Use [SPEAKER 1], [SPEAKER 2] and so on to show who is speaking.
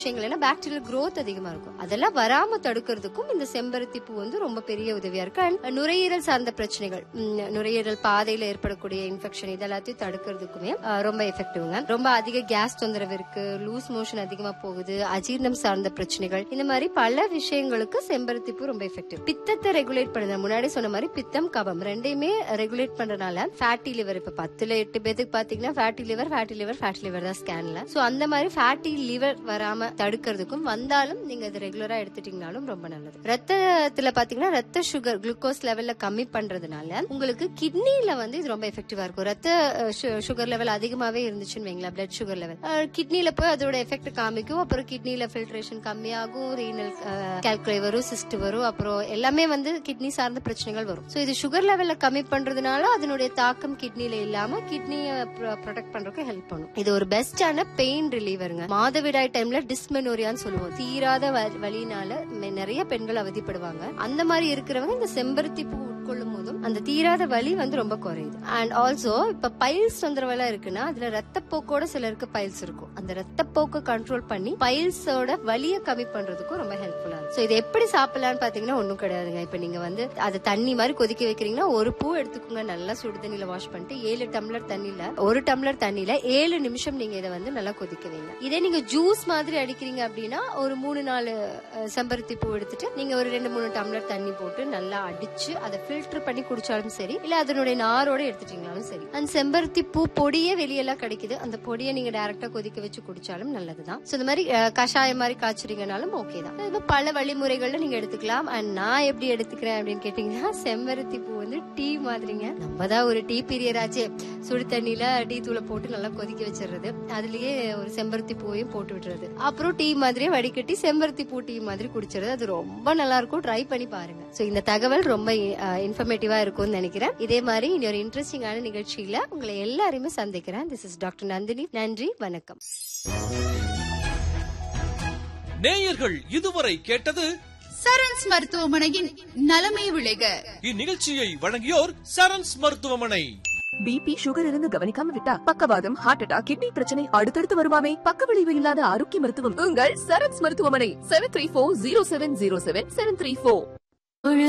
[SPEAKER 1] விஷயங்கள் ஏன்னா bacterial growth அதிகமா இருக்கும் அதெல்லாம் வராம தடுக்கிறதுக்கும் இந்த செம்பருத்தி பூ வந்து ரொம்ப பெரிய உதவியா இருக்கு அண்ட் நுரையீரல் சார்ந்த பிரச்சனைகள் ம், நுரையீரல் பாதையில ஏற்படக்கூடிய இன்ஃபெக்ஷன் இதெல்லாத்தையும் தடுக்கிறதுக்குமே அஹ், ரொம்ப எஃபெக்டிவ்ங்க ரொம்ப அதிக கேஸ் தொந்தரவு இருக்கு லூஸ் மோஷன் அதிகமா போகுது அஜீர்ணம் சார்ந்த பிரச்சனைகள் இந்த மாதிரி பல விஷயங்களுக்கு செம்பருத்தி பூ ரொம்ப எஃபெக்டிவ் பித்தத்தை ரெகுலேட் பண்ணுது முன்னாடி சொன்ன மாதிரி பித்தம் கபம் ரெண்டையுமே ரெகுலேட் பண்றதுனால ஃபேட்டி லிவர் இப்ப பத்துல எட்டு பேத்துக்கு பாத்தீங்கன்னா fatty liver fatty liver fatty liver தான் ஸ்கேன்ல சோ அந்த மாதிரி ஃபேட்டி லிவர் வராம தடுக்கிறதுக்கும் வந்தாலும் நீங்க இது ரெகுலரா எடுத்துட்டீங்கனாலும் ரொம்ப நல்லது ரத்தத்துல பாத்தீங்கன்னா ரத்த சுகர் குளுக்கோஸ் லெவல்ல கம்மி பண்றதுனால உங்களுக்கு கிட்னில வந்து இது ரொம்ப எஃபெக்டிவா இருக்கும் ரத்த சுகர் லெவல் அதிகமாவே இருந்துச்சுன்னு வைங்களா பிளட் சுகர் லெவல் கிட்னில போய் அதோட எஃபெக்ட் காமிக்கும் அப்புறம் கிட்னில ஃபில்ட்ரேஷன் கம்மியாகும் ரீனல் கால்குலை வரும் சிஸ்ட் வரும் அப்புறம் எல்லாமே வந்து கிட்னி சார்ந்த பிரச்சனைகள் வரும் சோ இது சுகர் லெவல்ல கம்மி பண்றதுனால அதனுடைய தாக்கம் கிட்னில இல்லாம கிட்னியை ப்ரொடெக்ட் பண்றதுக்கு ஹெல்ப் பண்ணும் இது ஒரு பெஸ்டான பெயின் ரிலீவருங்க மாதவிடாய் டைம்ல டிஸ்மெனோரியான்னு சொல்லுவோம் தீராத வ- வலினால மெ- நிறைய பெண்கள் அவதிப்படுவாங்க அந்த மாதிரி இருக்கிறவங்க இந்த செம்பருத்தி பூ உட்கொள்ளும் போதும் அந்த தீராத வலி வந்து ரொம்ப குறையுது அண்ட் ஆல்சோ இப்ப பைல்ஸ் தொந்தரவெல்லாம் இருக்குன்னா அதுல ரத்தப்போக்கோட சிலருக்கு பைல்ஸ் இருக்கும் அந்த ரத்தப்போக்கை கண்ட்ரோல் பண்ணி பைல்ஸோட வலியை கம்மி பண்றதுக்கும் ரொம்ப ஹெல்ப்ஃபுல்லா இருக்கும் சோ இது எப்படி சாப்பிடலாம்னு பாத்தீங்கன்னா ஒண்ணும் கிடையாதுங்க இப்ப நீங்க வந்து அதை தண்ணி மாதிரி கொதிக்க வைக்கிறீங்கன்னா ஒரு பூ எடுத்துக்கோங்க நல்லா சுடு தண்ணியில வாஷ் பண்ணிட்டு ஏழு டம்ளர் தண்ணியில ஒரு டம்ளர் தண்ணியில ஏழு நிமிஷம் நீங்க இதை வந்து நல்லா கொதிக்க வைங்க இதே நீங்க ஜூஸ் மாதிரி அடிக்கிறீங்க அப்படின்னா ஒரு மூணு நாலு அஹ், செம்பருத்தி பூ எடுத்துட்டு நீங்க ஒரு ரெண்டு மூணு டம்ளர் தண்ணி போட்டு நல்லா அடிச்சு அதை ஃபில்டர் பண்ணி குடிச்சாலும் சரி இல்ல அதனுடைய நாரோட எடுத்துட்டீங்களாலும் சரி அந்த செம்பருத்தி பூ பொடியே வெளியெல்லாம் கிடைக்குது அந்த பொடியை நீங்க டைரக்டா கொதிக்க வச்சு குடிச்சாலும் நல்லதுதான் சோ இந்த மாதிரி அஹ், கஷாயம் மாதிரி காய்ச்சுறீங்கனாலும் ஓகே தான் இது மாதிரி பல வழிமுறைகள்ல நீங்க எடுத்துக்கலாம் அண்ட் நான் எப்படி எடுத்துக்கிறேன் அப்படின்னு கேட்டீங்கன்னா செம்பருத்தி பூ வந்து டீ மாதிரிங்க நம்ம தான் ஒரு டீ பீரியட் ஆச்சு சுடு தண்ணியில டீ தூளை போட்டு நல்லா கொதிக்க வச்சிடுறது அதுலயே ஒரு செம்பருத்தி பூவையும் போட்டு விட்டுறது அப்புறம் டீ மாதிரியே வடிகட்டி செம்பருத்தி பூ டீ மாதிரி குடிச்சிருது அது ரொம்ப நல்லா இருக்கும் ட்ரை பண்ணி பாருங்க சோ இந்த தகவல் ரொம்ப இன்ஃபர்மேட்டிவா இருக்கும்னு நினைக்கிறேன் இதே மாதிரி இனி ஒரு இன்ட்ரெஸ்டிங்கான நிகழ்ச்சியில உங்களை எல்லாரையுமே சந்திக்கிறேன் திஸ் இஸ் டாக்டர் நந்தினி நன்றி வணக்கம்
[SPEAKER 2] நேயர்கள் இதுவரை கேட்டது
[SPEAKER 3] சரண்ஸ் மருத்துவமனையின் நலமே விளைக
[SPEAKER 2] இந்நிகழ்ச்சியை வழங்கியோர் சரண்ஸ் மருத்துவமனை
[SPEAKER 4] பிபி சுகர் இருந்து கவனிக்காம விட்டா பக்கவாதம் ஹார்ட் அட்டாக் கிட்னி பிரச்சனை அடுத்தடுத்து வருமாமே பக்க விளைவு இல்லாத ஆரோக்கிய மருத்துவம் உங்கள் சரண்ஸ் மருத்துவமனை seven three four zero seven zero seven seven three four